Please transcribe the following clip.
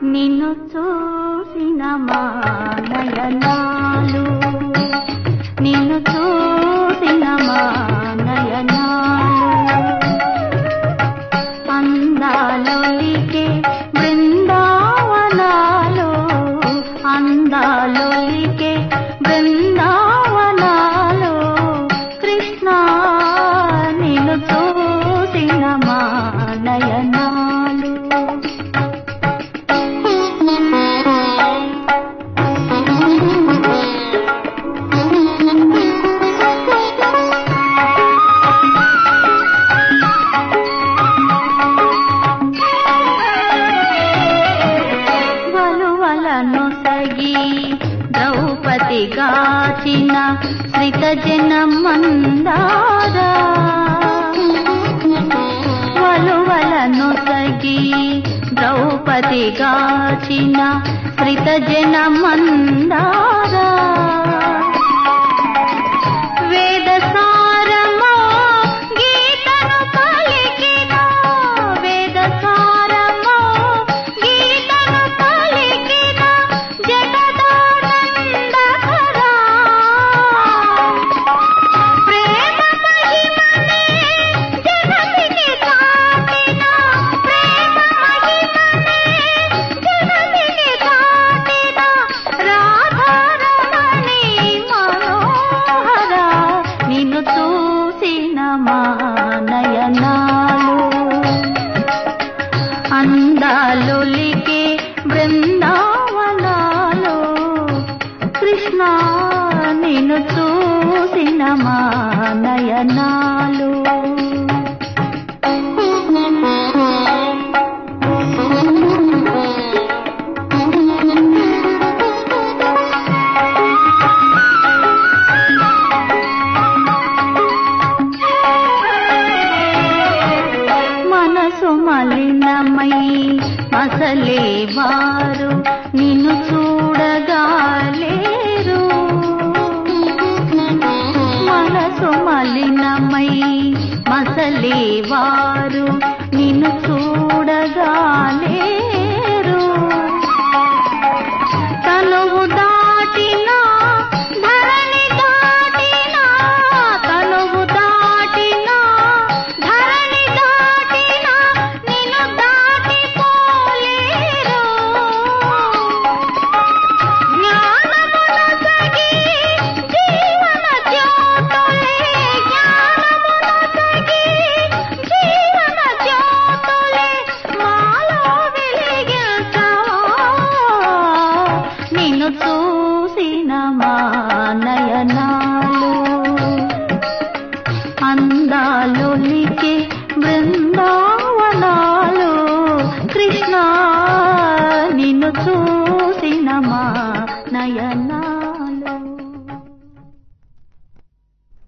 నిన్ను చూసిన మా నయనాలు నిన్ను చూసిన మా నయనాలు అందాలొలికే బృందావనాలు అందాలొలికే బృందావనాలు కృష్ణ నిన్ను చూసిన మా నయనాలు వలువలను సగి ద్రౌపది గాచిన శ్రిత జనమందారా వలువలను సగి ద్రౌపది గాచిన శ్రిత జనమందారా వేద సారమో గీతను పలికిన వేద సారమో గీతను పలికిన జగదానందకరా ప్రేమ మహిమనే జగతికి చాటిన ప్రేమ మహిమనే జగతికి చాటిన రాధారమణి మనోహర నిన్ను చూసిన మా నయనాలు అందాలొలికే బృందావనాలు కృష్ణ నిన్ను చూసిన మా నయనాలు మనసు మలినమై మసలే వారు నిన్ను చూడగాలేరు మనసు మలినమై మసలే వారు నిన్ను చూడగాలేరు తనువు దాటిన ధరణి దాటిన తనువు దాటిన ధరణి దాటిన నిన్ను దాటిపోలేరు జ్ఞానమునొసగి జీవన జ్యోతులే జ్ఞానమునొసగి జీవన జ్యోతులే మాలో వెలిగించవా నిన్ను చూసిన మా నయనాలు అందాలొలికే బృందావనాలు కృష్ణ నిన్ను చూసిన మా నయన